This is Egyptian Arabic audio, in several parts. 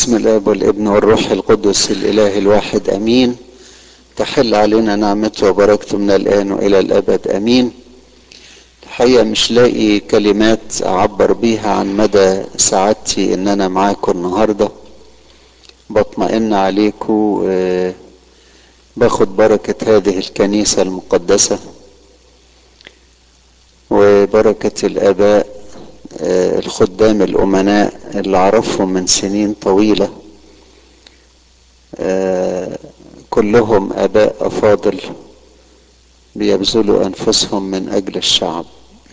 بسم الاب والابن والروح القدس الاله الواحد امين تحل علينا نعمته وبركته من الان والى الابد امين الحقيقه مش لاقي كلمات اعبر بيها عن مدى سعادتي ان انا معاكم النهارده بطمئن عليكم باخد بركه هذه الكنيسه المقدسه وبركه الاباء الخدام الأمناء اللي أعرفهم من سنين طويلة كلهم آباء أفاضل بيبذلوا أنفسهم من أجل الشعب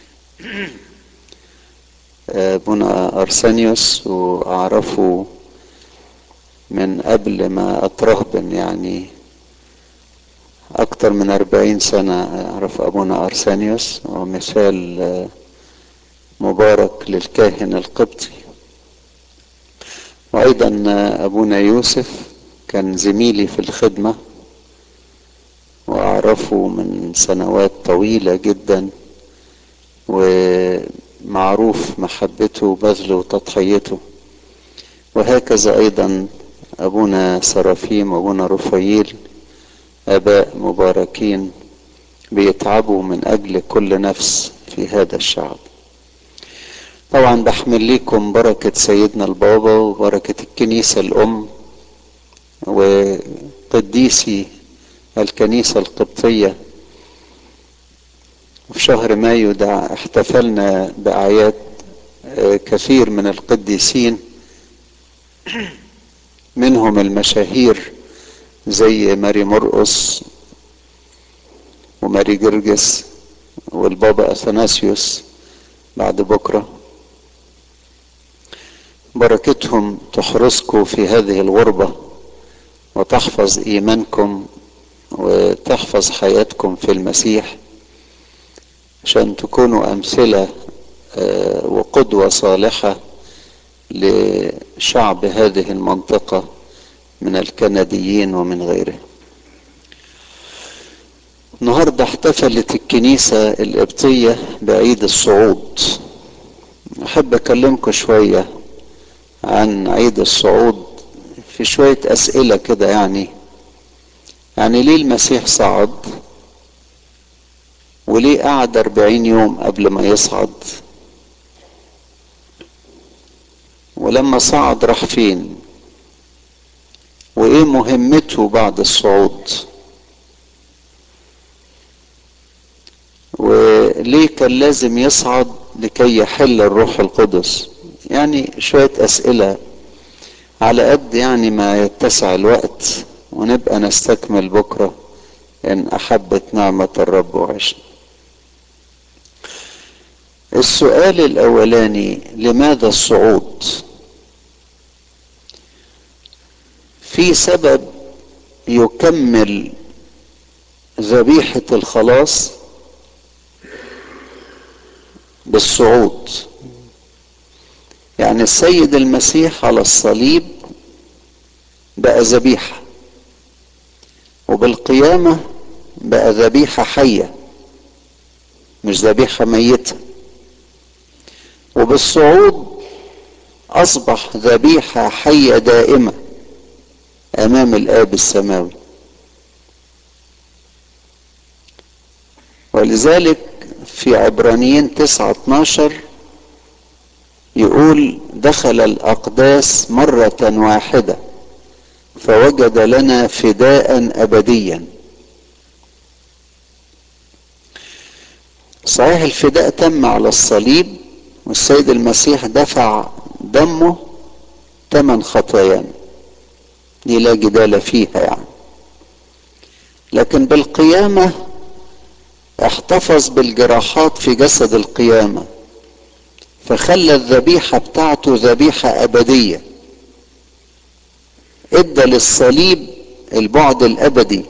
أبونا أرسانيوس وأعرفه من قبل ما أترهبن يعني أكتر من أربعين سنة أعرف أبونا أرسانيوس ومثال مبارك للكاهن القبطي وايضا ابونا يوسف كان زميلي في الخدمه واعرفه من سنوات طويله جدا ومعروف محبته وبذله وتضحيته وهكذا ايضا ابونا سرافيم وابونا رفايل اباء مباركين بيتعبوا من اجل كل نفس في هذا الشعب طبعا بحمل لكم بركة سيدنا البابا وبركة الكنيسة الأم وقديسي الكنيسة القبطية في شهر مايو ده احتفلنا بأعياد كثير من القديسين منهم المشاهير زي ماري مرقس وماري جرجس والبابا أثناسيوس بعد بكره بركتهم تحرسكم في هذه الغربة وتحفظ إيمانكم وتحفظ حياتكم في المسيح عشان تكونوا أمثلة وقدوة صالحة لشعب هذه المنطقة من الكنديين ومن غيره النهاردة احتفلت الكنيسة القبطية بعيد الصعود أحب أكلمكم شوية عن عيد الصعود في شوية أسئلة كده يعني يعني ليه المسيح صعد وليه قعد أربعين يوم قبل ما يصعد ولما صعد راح فين وإيه مهمته بعد الصعود وليه كان لازم يصعد لكي يحل الروح القدس يعني شوية أسئلة على قد يعني ما يتسع الوقت ونبقى نستكمل بكرة إن أحبت نعمة الرب وعشنا السؤال الأولاني لماذا الصعود في سبب يكمل ذبيحة الخلاص بالصعود يعني السيد المسيح على الصليب بقى ذبيحة وبالقيامة بقى ذبيحة حية مش ذبيحة ميتة وبالصعود أصبح ذبيحة حية دائمة أمام الآب السماوي ولذلك في عبرانيين تسعة اتناشر يقول دخل الأقداس مرة واحدة فوجد لنا فداء أبديا صحيح الفداء تم على الصليب والسيد المسيح دفع دمه ثمن خطايانا دي لا جدال فيها يعني لكن بالقيامة احتفظ بالجراحات في جسد القيامه فخلى الذبيحة بتاعته ذبيحة أبدية ادى للصليب البعد الأبدي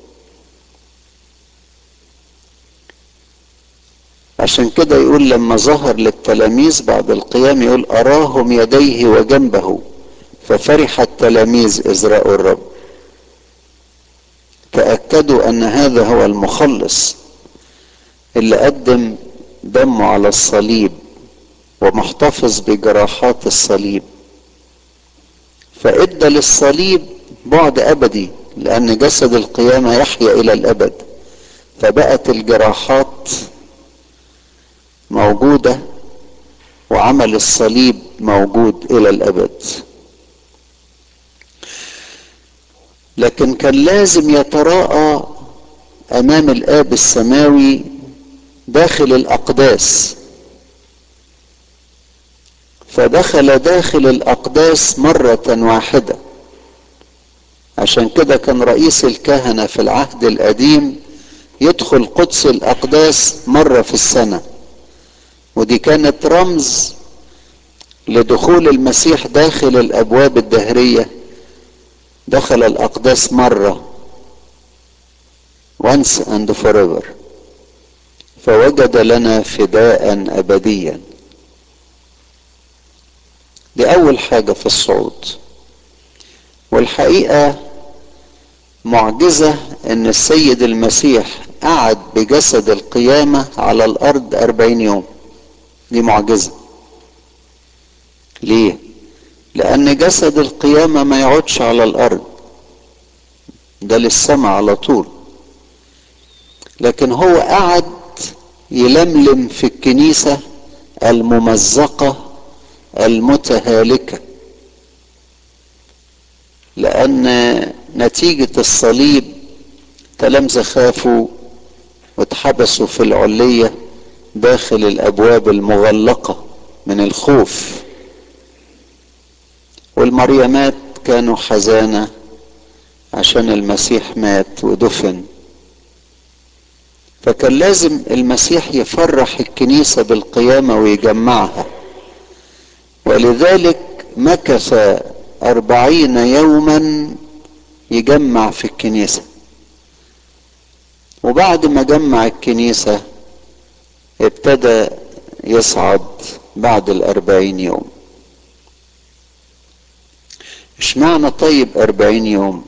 عشان كده يقول لما ظهر للتلاميذ بعد القيام يقول أراهم يديه وجنبه ففرح التلاميذ إذ رأوا الرب تأكدوا أن هذا هو المخلص اللي قدم دمه على الصليب ومحتفظ بجراحات الصليب فادى للصليب بعد ابدي لان جسد القيامه يحيا الى الابد فبقت الجراحات موجوده وعمل الصليب موجود الى الابد لكن كان لازم يتراءى امام الاب السماوي داخل الاقداس فدخل داخل الاقداس مره واحده عشان كده كان رئيس الكهنه في العهد القديم يدخل قدس الاقداس مره في السنه ودي كانت رمز لدخول المسيح داخل الابواب الدهريه دخل الاقداس مره once and forever فوجد لنا فداء ابديا دي اول حاجه في الصعود والحقيقه معجزه ان السيد المسيح قعد بجسد القيامه على الارض اربعين يوم دي معجزه ليه لان جسد القيامه ما يقعدش على الارض ده للسماء على طول لكن هو قعد يلملم في الكنيسه الممزقه المتهالكه لان نتيجه الصليب تلامذه خافوا واتحبسوا في العليه داخل الابواب المغلقه من الخوف والمريمات كانوا حزانه عشان المسيح مات ودفن فكان لازم المسيح يفرح الكنيسه بالقيامه ويجمعها ولذلك مكث أربعين يوما يجمع في الكنيسة وبعد ما جمع الكنيسة ابتدى يصعد بعد الأربعين يوم اشمعنى طيب أربعين يوم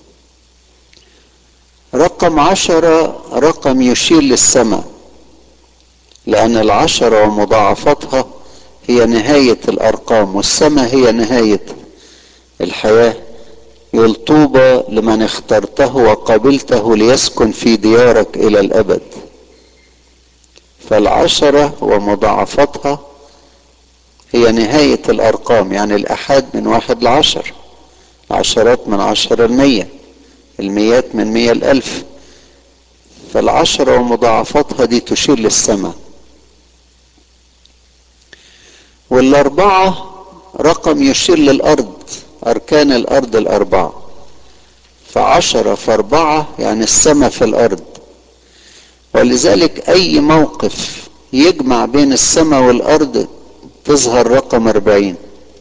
رقم عشرة رقم يشير للسماء لأن العشرة ومضاعفتها هي نهاية الأرقام والسماء هي نهاية الحياة يقول طوبى لمن اخترته وقبلته ليسكن في ديارك إلى الأبد فالعشرة ومضاعفتها هي نهاية الأرقام يعني الأحاد من واحد لعشر العشرات من عشرة المية الميات من مية الألف فالعشرة ومضاعفتها دي تشير للسماء والأربعة رقم يشير للأرض أركان الأرض الأربعة فعشرة في أربعة يعني السماء في الأرض ولذلك أي موقف يجمع بين السماء والأرض تظهر رقم أربعين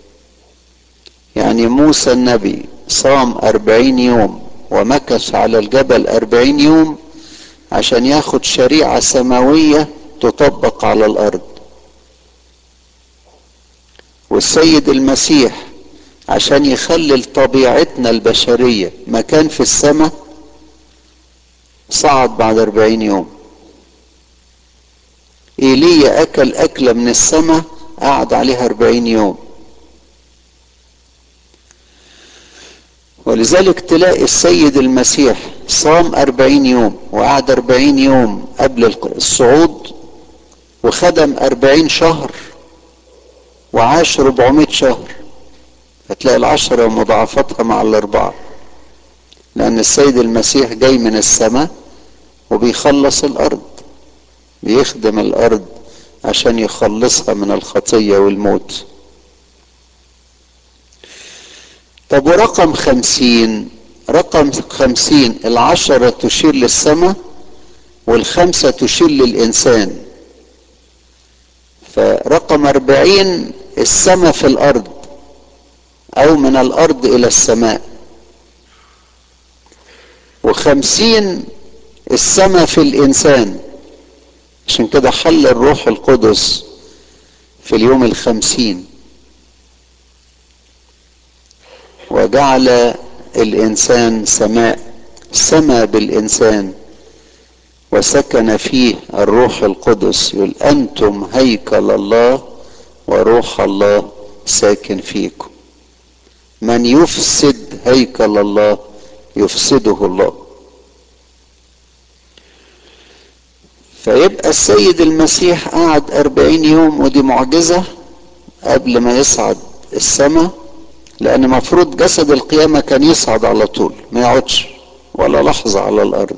يعني موسى النبي صام أربعين يوم ومكث على الجبل أربعين يوم عشان ياخد شريعة سماوية تطبق على الأرض والسيد المسيح عشان يخلي طبيعتنا البشرية مكان في السماء صعد بعد أربعين يوم إيليا أكل أكلة من السماء قعد عليها أربعين يوم ولذلك تلاقي السيد المسيح صام أربعين يوم وقعد أربعين يوم قبل الصعود وخدم أربعين شهر وعاش ربعمائة شهر هتلاقي العشرة ومضاعفتها مع الأربعة لأن السيد المسيح جاي من السماء وبيخلص الأرض بيخدم الأرض عشان يخلصها من الخطية والموت طب ورقم خمسين رقم خمسين العشرة تشير للسماء والخمسة تشير للإنسان فرقم أربعين السماء في الأرض أو من الأرض إلى السماء وخمسين السماء في الإنسان عشان كده حل الروح القدس في اليوم الخمسين وجعل الإنسان سماء سما بالإنسان وسكن فيه الروح القدس يقول أنتم هيكل الله وروح الله ساكن فيكم من يفسد هيكل الله يفسده الله فيبقى السيد المسيح قعد أربعين يوم ودي معجزة قبل ما يصعد السماء لأن مفروض جسد القيامة كان يصعد على طول ما يقعدش ولا لحظة على الأرض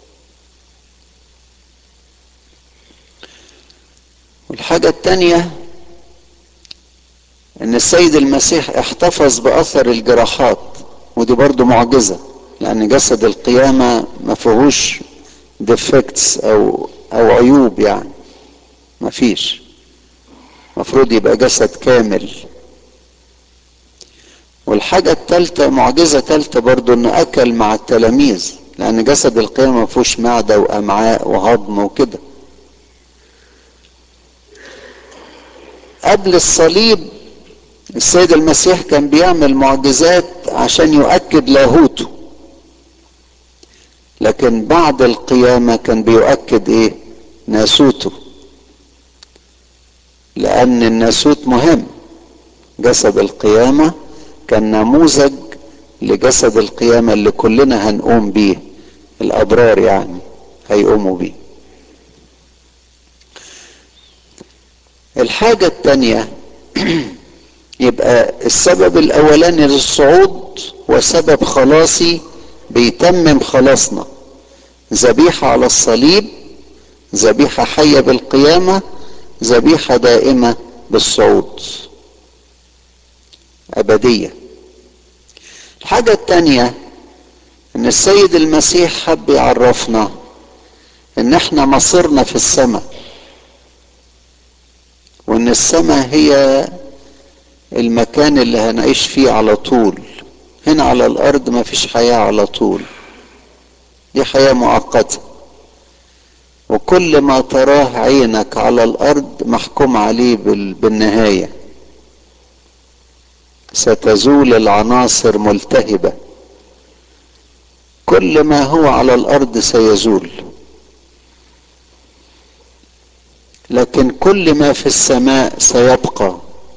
والحاجة التانية ان السيد المسيح احتفظ باثر الجراحات ودي برضو معجزة لان جسد القيامة ما فيهوش ديفكتس او او عيوب يعني ما فيش مفروض يبقى جسد كامل والحاجة التالتة معجزة تالتة برضو انه اكل مع التلاميذ لان جسد القيامة ما فيهوش معدة وامعاء وهضم وكده قبل الصليب السيد المسيح كان بيعمل معجزات عشان يؤكد لاهوته لكن بعد القيامة كان بيؤكد ايه ناسوته لان الناسوت مهم جسد القيامة كان نموذج لجسد القيامة اللي كلنا هنقوم بيه الابرار يعني هيقوموا بيه الحاجة التانية يبقى السبب الاولاني للصعود وسبب خلاصي بيتمم خلاصنا ذبيحة على الصليب ذبيحة حية بالقيامة ذبيحة دائمة بالصعود أبدية الحاجة التانية ان السيد المسيح حب يعرفنا ان احنا مصيرنا في السماء وان السماء هي المكان اللي هنعيش فيه على طول هنا على الارض ما فيش حياة على طول دي حياة مؤقتة وكل ما تراه عينك على الارض محكوم عليه بالنهاية ستزول العناصر ملتهبة كل ما هو على الارض سيزول لكن كل ما في السماء سيبقى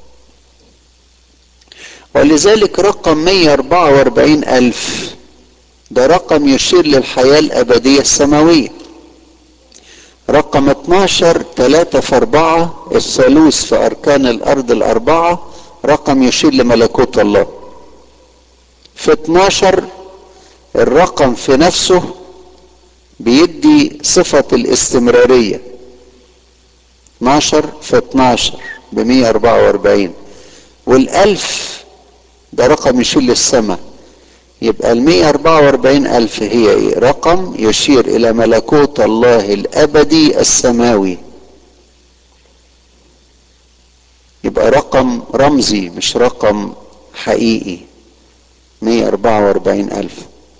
ولذلك رقم 144 ألف ده رقم يشير للحياة الأبدية السماوية رقم 12 3 في 4 الثالوث في أركان الأرض الأربعة رقم يشير لملكوت الله في 12 الرقم في نفسه بيدي صفة الاستمرارية 12 في 12 ب 144 والألف ده رقم يشير للسماء يبقى ال 144 ألف هي إيه؟ رقم يشير إلى ملكوت الله الأبدي السماوي يبقى رقم رمزي مش رقم حقيقي 144 ألف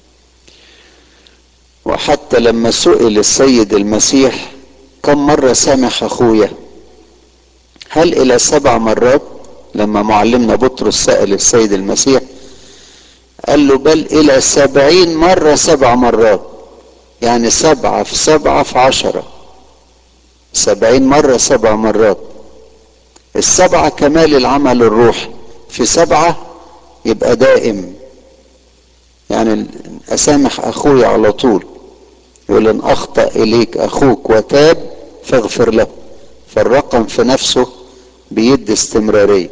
وحتى لما سئل السيد المسيح كم مرة سامح أخويا هل إلى سبع مرات لما معلمنا بطرس سأل السيد المسيح قال له بل إلى سبعين مرة سبع مرات يعني سبعة في سبعة في عشرة سبعين مرة سبع مرات السبعة كمال العمل الروحي في سبعة يبقى دائم يعني أسامح أخوي على طول يقول إن أخطأ إليك أخوك وتاب فاغفر له فالرقم في نفسه بيدي استمرارية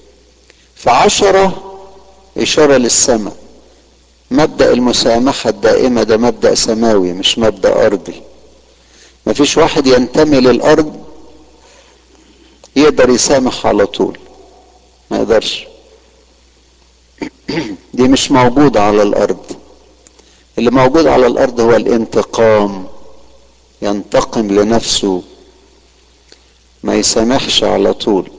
فعشرة إشارة للسماء مبدأ المسامحة الدائمة ده مبدأ سماوي مش مبدأ أرضي مفيش واحد ينتمي للأرض يقدر يسامح على طول ما يقدرش دي مش موجودة على الأرض اللي موجود على الأرض هو الانتقام ينتقم لنفسه ما يسامحش على طول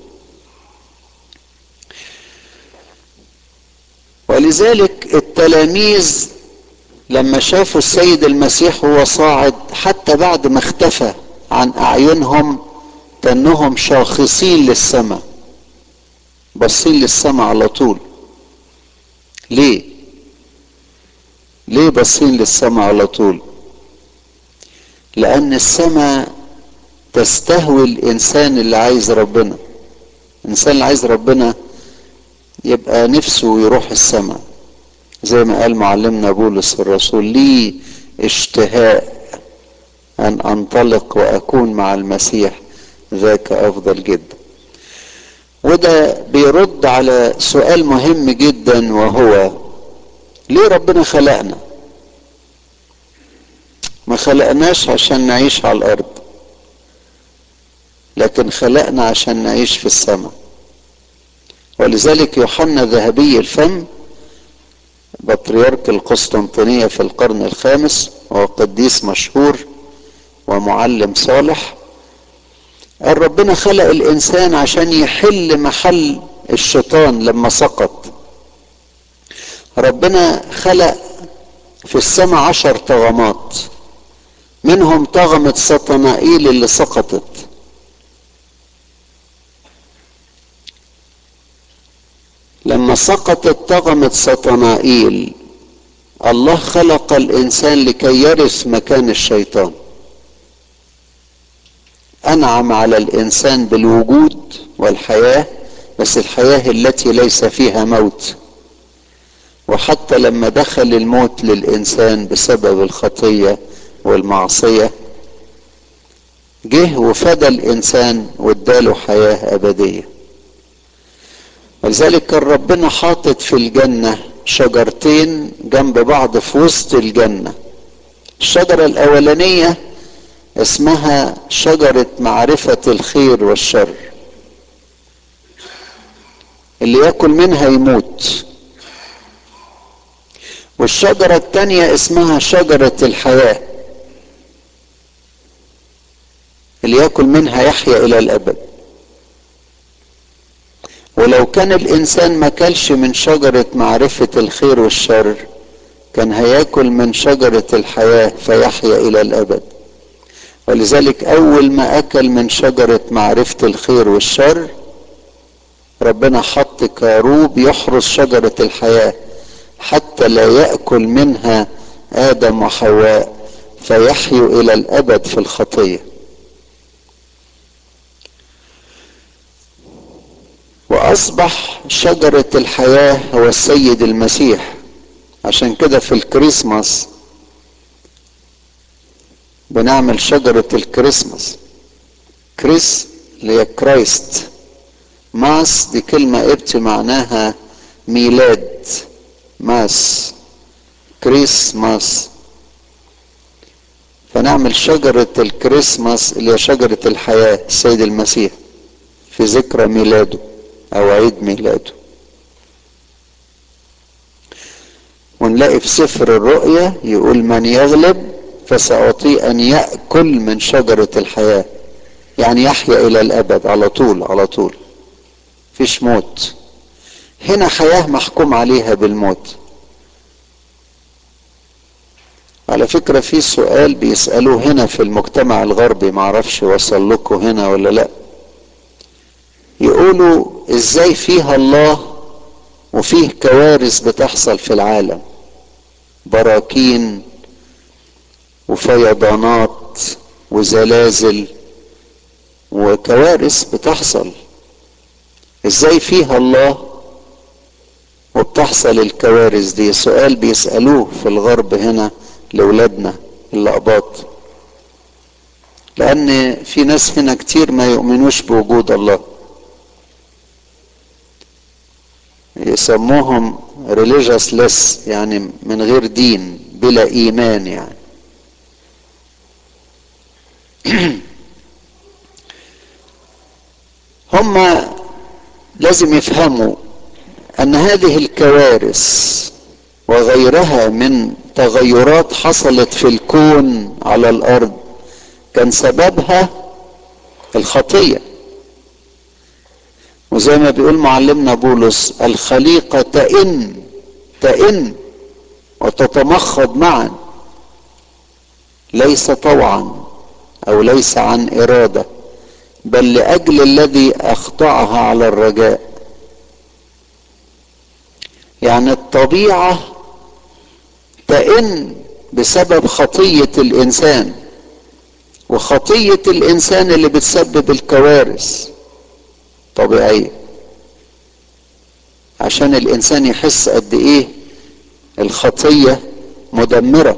ولذلك التلاميذ لما شافوا السيد المسيح وهو صاعد حتى بعد ما اختفى عن اعينهم كانهم شاخصين للسماء باصين للسماء على طول ليه ليه باصين للسماء على طول لان السماء تستهوي الانسان اللي عايز ربنا الانسان اللي عايز ربنا يبقى نفسه يروح السماء زي ما قال معلمنا بولس الرسول لي اشتهاء ان انطلق واكون مع المسيح ذاك افضل جدا وده بيرد على سؤال مهم جدا وهو ليه ربنا خلقنا ما خلقناش عشان نعيش على الارض لكن خلقنا عشان نعيش في السماء ولذلك يوحنا ذهبي الفم بطريرك القسطنطينية في القرن الخامس وهو قديس مشهور ومعلم صالح قال ربنا خلق الإنسان عشان يحل محل الشيطان لما سقط ربنا خلق في السماء عشر طغمات منهم طغمة سطنائيل اللي سقطت لما سقطت طغمة سطنائيل الله خلق الإنسان لكي يرث مكان الشيطان أنعم على الإنسان بالوجود والحياة بس الحياة التي ليس فيها موت وحتى لما دخل الموت للإنسان بسبب الخطية والمعصية جه وفدى الإنسان واداله حياة أبدية ولذلك كان ربنا حاطط في الجنة شجرتين جنب بعض في وسط الجنة الشجرة الأولانية اسمها شجرة معرفة الخير والشر اللي ياكل منها يموت والشجرة التانية اسمها شجرة الحياة اللي ياكل منها يحيا إلى الأبد ولو كان الإنسان ما كلش من شجرة معرفة الخير والشر كان هياكل من شجرة الحياة فيحيا إلى الأبد ولذلك أول ما أكل من شجرة معرفة الخير والشر ربنا حط كاروب يحرس شجرة الحياة حتى لا يأكل منها آدم وحواء فيحيوا إلى الأبد في الخطية وأصبح شجرة الحياة هو السيد المسيح عشان كده في الكريسماس بنعمل شجرة الكريسماس كريس اللي هي كرايست ماس دي كلمة ابتي معناها ميلاد ماس كريسماس فنعمل شجرة الكريسماس اللي هي شجرة الحياة السيد المسيح في ذكرى ميلاده او عيد ميلاده ونلاقي في سفر الرؤيا يقول من يغلب فسأعطيه أن يأكل من شجرة الحياة يعني يحيا إلى الأبد على طول على طول فيش موت هنا حياة محكوم عليها بالموت على فكرة في سؤال بيسألوه هنا في المجتمع الغربي معرفش وصل لكم هنا ولا لا يقولوا ازاي فيها الله وفيه كوارث بتحصل في العالم براكين وفيضانات وزلازل وكوارث بتحصل ازاي فيها الله وبتحصل الكوارث دي سؤال بيسألوه في الغرب هنا لأولادنا الأقباط لأن في ناس هنا كتير ما يؤمنوش بوجود الله يسموهم religiousness يعني من غير دين بلا إيمان يعني هم لازم يفهموا ان هذه الكوارث وغيرها من تغيرات حصلت في الكون على الارض كان سببها الخطيه وزي ما بيقول معلمنا بولس الخليقه تئن تئن وتتمخض معا ليس طوعا او ليس عن اراده بل لاجل الذي اخضعها على الرجاء يعني الطبيعه تئن بسبب خطيه الانسان وخطيه الانسان اللي بتسبب الكوارث طبيعيه عشان الانسان يحس قد ايه الخطيه مدمره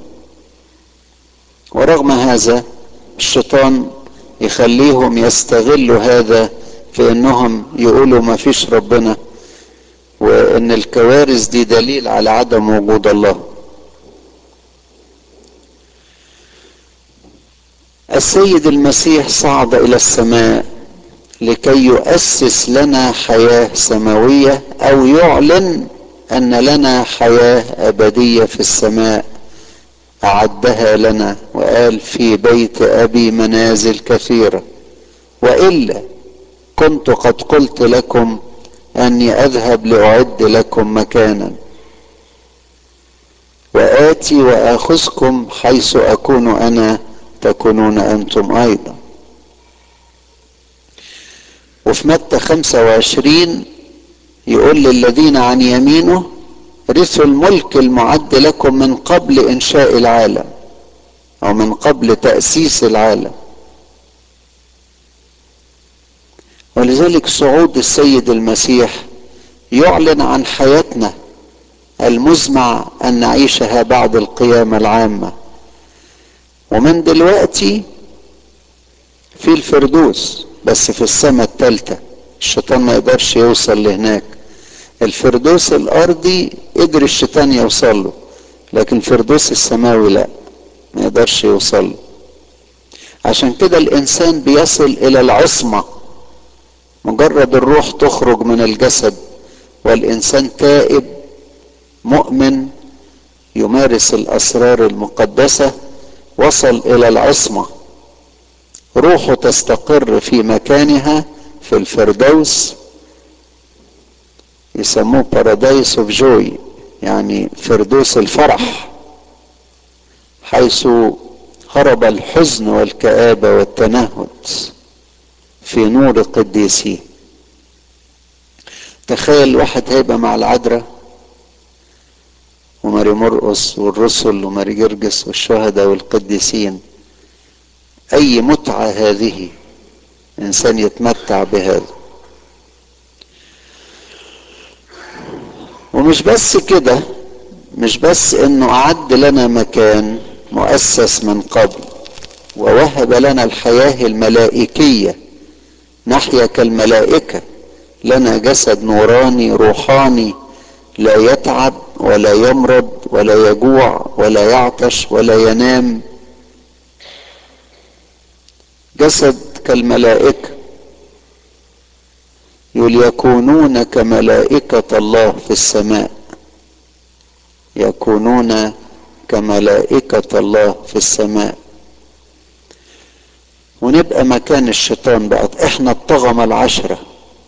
ورغم هذا الشيطان يخليهم يستغلوا هذا في انهم يقولوا ما فيش ربنا وان الكوارث دي دليل على عدم وجود الله السيد المسيح صعد الى السماء لكي يؤسس لنا حياه سماويه او يعلن ان لنا حياه ابديه في السماء اعدها لنا وقال في بيت ابي منازل كثيره والا كنت قد قلت لكم اني اذهب لاعد لكم مكانا واتي واخذكم حيث اكون انا تكونون انتم ايضا وفي متى 25 يقول للذين عن يمينه رثوا الملك المعد لكم من قبل انشاء العالم او من قبل تاسيس العالم ولذلك صعود السيد المسيح يعلن عن حياتنا المزمع ان نعيشها بعد القيامه العامه ومن دلوقتي في الفردوس بس في السماء الثالثه الشيطان ما يقدرش يوصل لهناك الفردوس الارضي قدر الشيطان يوصل له لكن الفردوس السماوي لا ما يقدرش يوصل له عشان كده الانسان بيصل الى العصمه مجرد الروح تخرج من الجسد والانسان تائب مؤمن يمارس الاسرار المقدسه وصل الى العصمه روحه تستقر في مكانها في الفردوس يسموه بارادايس اوف جوي يعني فردوس الفرح حيث هرب الحزن والكآبة والتنهد في نور القديسين تخيل واحد هيبقى مع العذراء وماري مرقس والرسل وماري جرجس والشهداء والقديسين اي متعة هذه انسان يتمتع بهذا ومش بس كده مش بس انه اعد لنا مكان مؤسس من قبل ووهب لنا الحياة الملائكية نحيا كالملائكة لنا جسد نوراني روحاني لا يتعب ولا يمرض ولا يجوع ولا يعطش ولا ينام جسد كالملائكة يقول يكونون كملائكة الله في السماء يكونون كملائكة الله في السماء ونبقى مكان الشيطان بقى احنا الطغمة العشرة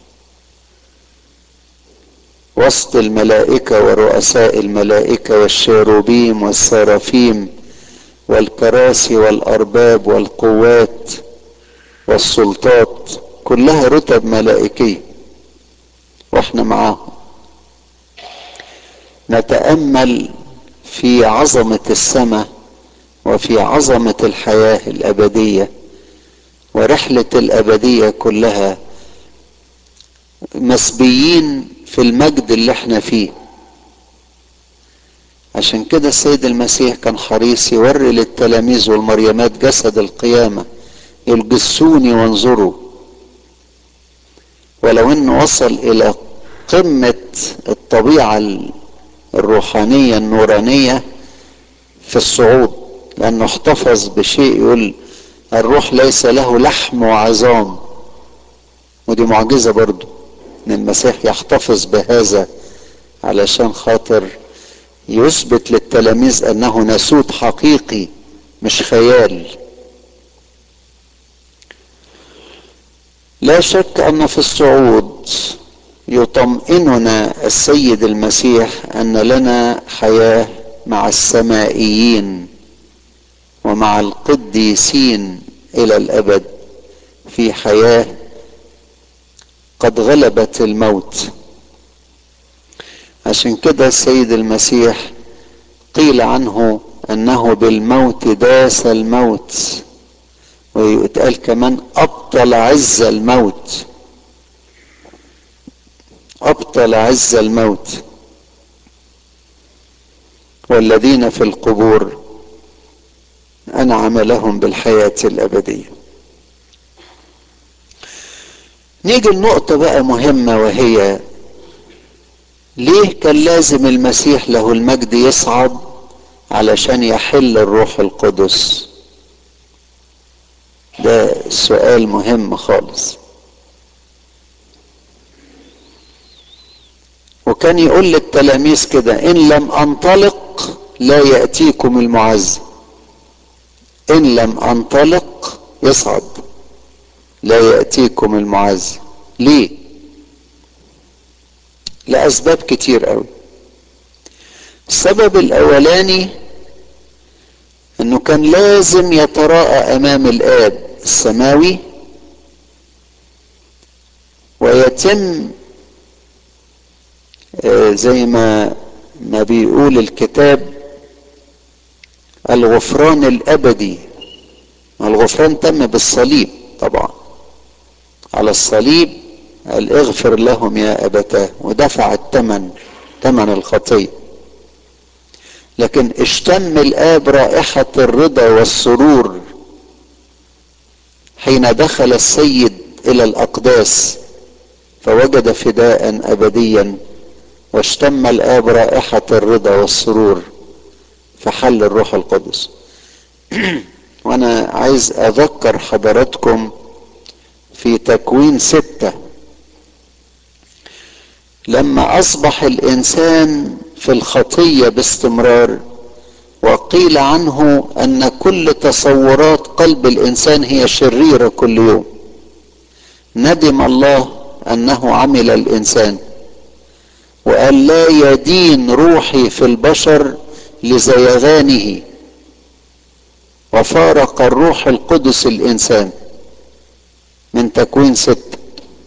وسط الملائكة ورؤساء الملائكة والشيروبيم والسرافيم والكراسي والأرباب والقوات والسلطات كلها رتب ملائكية واحنا معاهم نتأمل في عظمة السماء وفي عظمة الحياة الأبدية ورحلة الأبدية كلها مسبيين في المجد اللي احنا فيه عشان كده السيد المسيح كان حريص يوري للتلاميذ والمريمات جسد القيامة يلجسوني وانظروا ولو انه وصل الى قمة الطبيعة الروحانية النورانية في الصعود لانه احتفظ بشيء يقول الروح ليس له لحم وعظام ودي معجزة برضو ان المسيح يحتفظ بهذا علشان خاطر يثبت للتلاميذ انه ناسوت حقيقي مش خيال لا شك ان في الصعود يطمئننا السيد المسيح ان لنا حياه مع السمائيين ومع القديسين الى الابد في حياه قد غلبت الموت عشان كده السيد المسيح قيل عنه انه بالموت داس الموت ويتقال كمان ابطل عز الموت ابطل عز الموت والذين في القبور انعم لهم بالحياه الابديه نيجي النقطه بقى مهمه وهي ليه كان لازم المسيح له المجد يصعد علشان يحل الروح القدس ده سؤال مهم خالص وكان يقول للتلاميذ كده ان لم انطلق لا ياتيكم المعز ان لم انطلق يصعد لا ياتيكم المعز ليه لاسباب كتير قوي السبب الاولاني انه كان لازم يتراءى امام الاب السماوي ويتم زي ما ما بيقول الكتاب الغفران الابدي الغفران تم بالصليب طبعا على الصليب قال اغفر لهم يا ابتاه ودفع الثمن ثمن الخطيه لكن اشتم الاب رائحه الرضا والسرور حين دخل السيد الى الاقداس فوجد فداء ابديا واشتم الاب رائحه الرضا والسرور فحل الروح القدس وانا عايز اذكر حضراتكم في تكوين سته لما اصبح الانسان في الخطيه باستمرار وقيل عنه ان كل تصورات قلب الانسان هي شريره كل يوم ندم الله انه عمل الانسان وقال لا يدين روحي في البشر لزيغانه وفارق الروح القدس الانسان من تكوين ست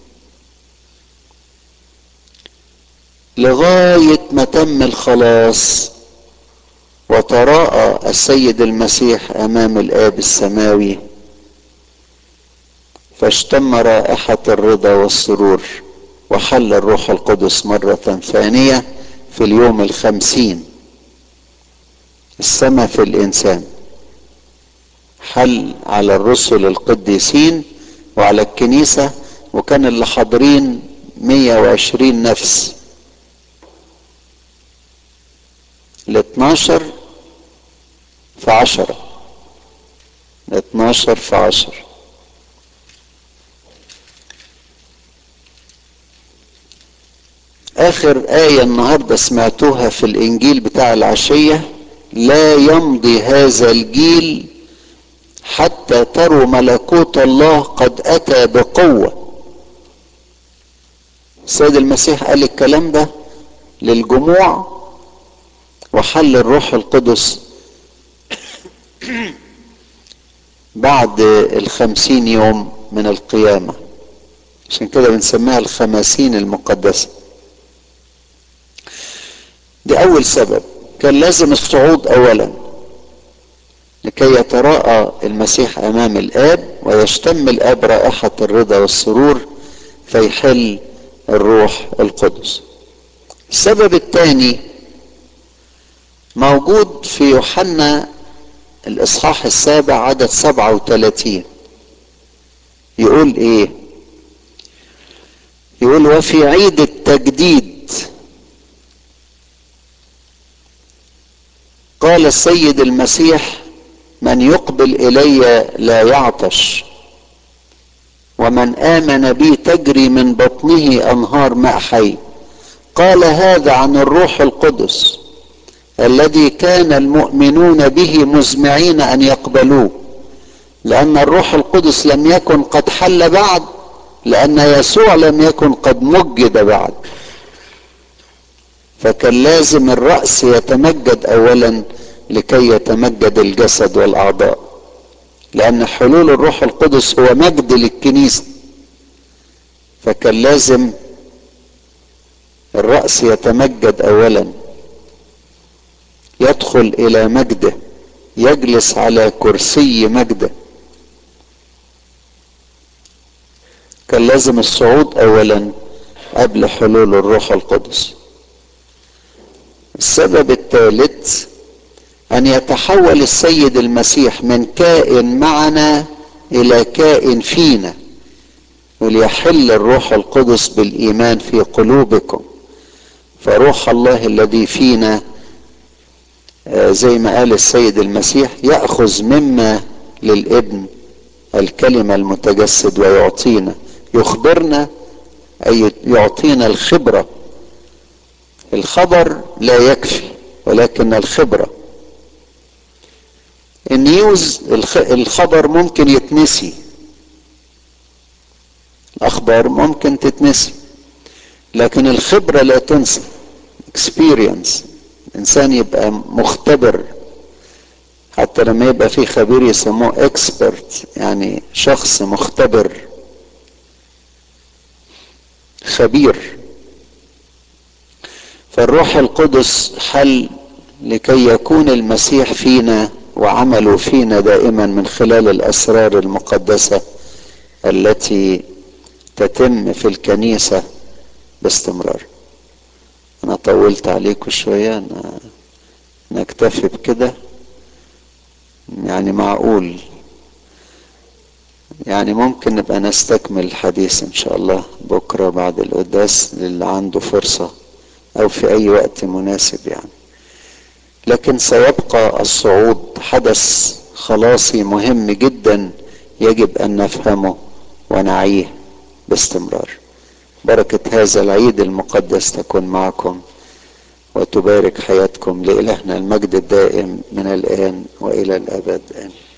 لغايه ما تم الخلاص وتراءى السيد المسيح امام الاب السماوي فاشتم رائحه الرضا والسرور وحل الروح القدس مرة ثانية في اليوم الخمسين السماء في الإنسان حل على الرسل القديسين وعلى الكنيسة وكان اللي حاضرين 120 نفس ال 12 في 10 ال 12 في 10 اخر ايه النهارده سمعتوها في الانجيل بتاع العشيه لا يمضي هذا الجيل حتى تروا ملكوت الله قد اتى بقوه السيد المسيح قال الكلام ده للجموع وحل الروح القدس بعد الخمسين يوم من القيامة عشان كده بنسميها الخماسين المقدسة دي أول سبب كان لازم الصعود أولا لكي يتراءى المسيح أمام الآب ويشتم الآب رائحة الرضا والسرور فيحل الروح القدس السبب الثاني موجود في يوحنا الإصحاح السابع عدد سبعة وثلاثين يقول إيه يقول وفي عيد التجديد قال السيد المسيح من يقبل الي لا يعطش ومن امن بي تجري من بطنه انهار ماء حي قال هذا عن الروح القدس الذي كان المؤمنون به مزمعين ان يقبلوه لان الروح القدس لم يكن قد حل بعد لان يسوع لم يكن قد مجد بعد فكان لازم الراس يتمجد اولا لكي يتمجد الجسد والاعضاء لان حلول الروح القدس هو مجد للكنيسه فكان لازم الراس يتمجد اولا يدخل الى مجده يجلس على كرسي مجده كان لازم الصعود اولا قبل حلول الروح القدس السبب الثالث ان يتحول السيد المسيح من كائن معنا الى كائن فينا وليحل الروح القدس بالايمان في قلوبكم فروح الله الذي فينا زي ما قال السيد المسيح ياخذ مما للابن الكلمه المتجسد ويعطينا يخبرنا اي يعطينا الخبره الخبر لا يكفي ولكن الخبره النيوز الخبر ممكن يتنسي الاخبار ممكن تتنسي لكن الخبره لا تنسى experience الانسان يبقى مختبر حتى لما يبقى في خبير يسموه اكسبرت يعني شخص مختبر خبير فالروح القدس حل لكي يكون المسيح فينا وعمله فينا دائما من خلال الاسرار المقدسه التي تتم في الكنيسه باستمرار انا طولت عليكم شويه أنا نكتفي بكده يعني معقول يعني ممكن نبقى نستكمل الحديث ان شاء الله بكره بعد القداس للي عنده فرصه او في اي وقت مناسب يعني لكن سيبقى الصعود حدث خلاصي مهم جدا يجب ان نفهمه ونعيه باستمرار بركه هذا العيد المقدس تكون معكم وتبارك حياتكم لإلهنا المجد الدائم من الآن وإلى الأبد آمين